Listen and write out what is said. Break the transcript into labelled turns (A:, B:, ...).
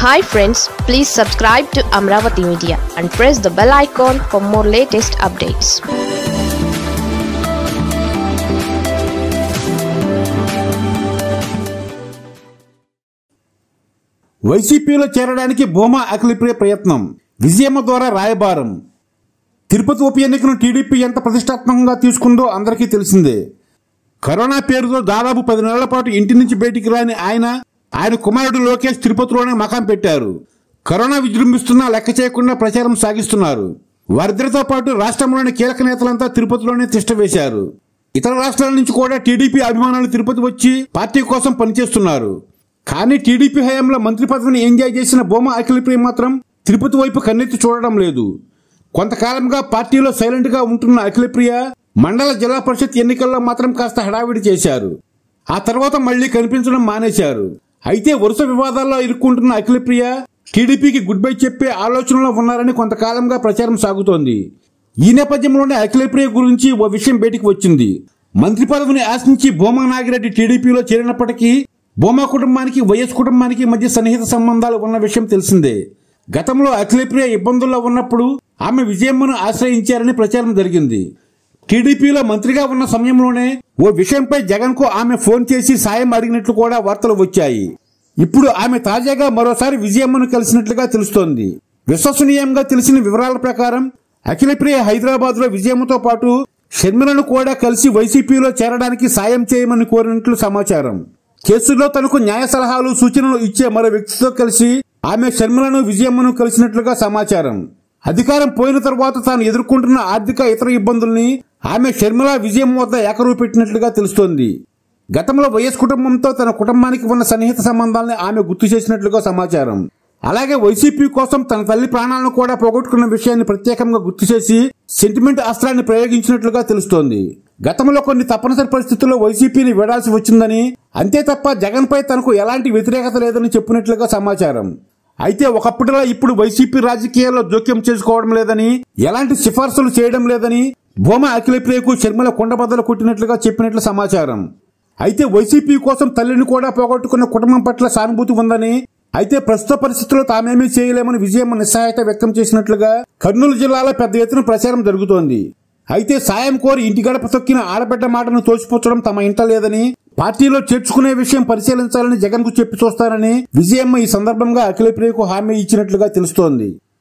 A: hi friends please subscribe to Amaravati media and press the bell icon for more latest updates
B: వైసీపీలో చేరడానికి భూమా అఖిలప్రియ ప్రయత్నం విజయమ్మ ద్వారా రాయబారం తిరుపతి ఉప ఎన్నికను టీడీపీ ఎంత ప్రతిష్టాత్మకంగా తీసుకుందో అందరికీ తెలిసిందే కరోనా పేరుతో దాదాపు పది నెలల పాటు ఇంటి నుంచి బయటికి రాని ఆయన ఆయన కుమారుడు లోకేష్ తిరుపతిలోనే మకాం పెట్టారు కరోనా విజృంభిస్తున్నా లెక్క చేయకుండా ప్రచారం సాగిస్తున్నారు వారిద్దరితో పాటు రాష్ట్రంలోని కీలక నేతలంతా తిరుపతిలోనే తిష్ట వేశారు ఇతర రాష్ట్రాల నుంచి కూడా టీడీపీ అభిమానులు తిరుపతి వచ్చి పార్టీ కోసం పనిచేస్తున్నారు కానీ టీడీపీ హయాంలో మంత్రి పదవిని ఎంజాయ్ చేసిన బొమ్మ అఖిలప్రియ మాత్రం తిరుపతి వైపు కన్నెత్తి చూడడం లేదు కొంతకాలంగా పార్టీలో సైలెంట్ గా ఉంటున్న అఖిలప్రియ మండల జిల్లా పరిషత్ ఎన్నికల్లో మాత్రం కాస్త హడావిడి చేశారు ఆ తర్వాత మళ్లీ కనిపించడం మానేశారు అయితే వరుస వివాదాల్లో ఇరుక్కుంటున్న అఖిలప్రియ టీడీపీకి గుడ్ బై చెప్పే ఆలోచనలో ఉన్నారని కొంతకాలంగా ప్రచారం సాగుతోంది ఈ నేపథ్యంలోనే అఖిలప్రియ గురించి ఓ విషయం బయటికి వచ్చింది మంత్రి పదవిని ఆశించి భూమా నాగిరెడ్డి టీడీపీలో చేరినప్పటికీ భూమా కుటుంబానికి వైఎస్ కుటుంబానికి మధ్య సన్నిహిత సంబంధాలు ఉన్న విషయం తెలిసిందే గతంలో అఖిలప్రియ ఇబ్బందుల్లో ఉన్నప్పుడు ఆమె విజయమ్మను ఆశ్రయించారని ప్రచారం జరిగింది టీడీపీలో మంత్రిగా ఉన్న సమయంలోనే ఓ విషయంపై జగన్ కు ఆమె ఫోన్ చేసి సాయం అడిగినట్లు కూడా వార్తలు వచ్చాయి ఇప్పుడు ఆమె తాజాగా మరోసారి విజయమ్మను కలిసినట్లుగా తెలుస్తోంది విశ్వసనీయంగా తెలిసిన వివరాల ప్రకారం అఖిలప్రియ హైదరాబాద్ లో విజయమ్మతో పాటు షర్మిలను కూడా కలిసి వైసీపీలో చేరడానికి సాయం చేయమని కోరినట్లు సమాచారం కేసులో తనకు న్యాయ సలహాలు సూచనలు ఇచ్చే మరో వ్యక్తితో కలిసి ఆమె షర్మిలను విజయమ్మను కలిసినట్లుగా సమాచారం అధికారం పోయిన తర్వాత తాను ఎదుర్కొంటున్న ఆర్థిక ఇతర ఇబ్బందుల్ని ఆమె షర్మిల విజయం వద్ద ఏకరువు పెట్టినట్లుగా తెలుస్తోంది గతంలో వైఎస్ కుటుంబంతో తన కుటుంబానికి ఉన్న సన్నిహిత సంబంధాలను ఆమె గుర్తు చేసినట్లుగా సమాచారం అలాగే వైసీపీ కోసం తన తల్లి ప్రాణాలను కూడా పోగొట్టుకున్న విషయాన్ని ప్రత్యేకంగా గుర్తు చేసి సెంటిమెంట్ అస్త్రాన్ని ప్రయోగించినట్లుగా తెలుస్తోంది గతంలో కొన్ని తప్పనిసరి పరిస్థితుల్లో వైసీపీని విడాల్సి వచ్చిందని అంతే తప్ప జగన్ పై తనకు ఎలాంటి వ్యతిరేకత లేదని చెప్పినట్లుగా సమాచారం అయితే ఒకప్పటిలా ఇప్పుడు వైసీపీ రాజకీయాల్లో జోక్యం చేసుకోవడం లేదని ఎలాంటి సిఫార్సులు చేయడం లేదని భూమా అఖిలప్రియకు శర్మల కొండబద్దలు కొట్టినట్లుగా చెప్పినట్లు సమాచారం అయితే వైసీపీ కోసం తల్లిని కూడా పోగొట్టుకున్న కుటుంబం పట్ల సానుభూతి ఉందని అయితే ప్రస్తుత పరిస్థితుల్లో తామేమీ చేయలేమని విజయమ్మ నిస్సహాయత వ్యక్తం చేసినట్లుగా కర్నూలు జిల్లాలో పెద్ద ఎత్తున ప్రచారం జరుగుతోంది అయితే సాయం కోరి ఇంటి గడప తొక్కిన ఆడబిడ్డ మాటను తోసిపుచ్చడం తమ ఇంట లేదని పార్టీలో చేర్చుకునే విషయం పరిశీలించాలని జగన్ కు చెప్పి చూస్తారని విజయమ్మ ఈ సందర్భంగా అఖిలప్రియకు హామీ ఇచ్చినట్లుగా తెలుస్తోంది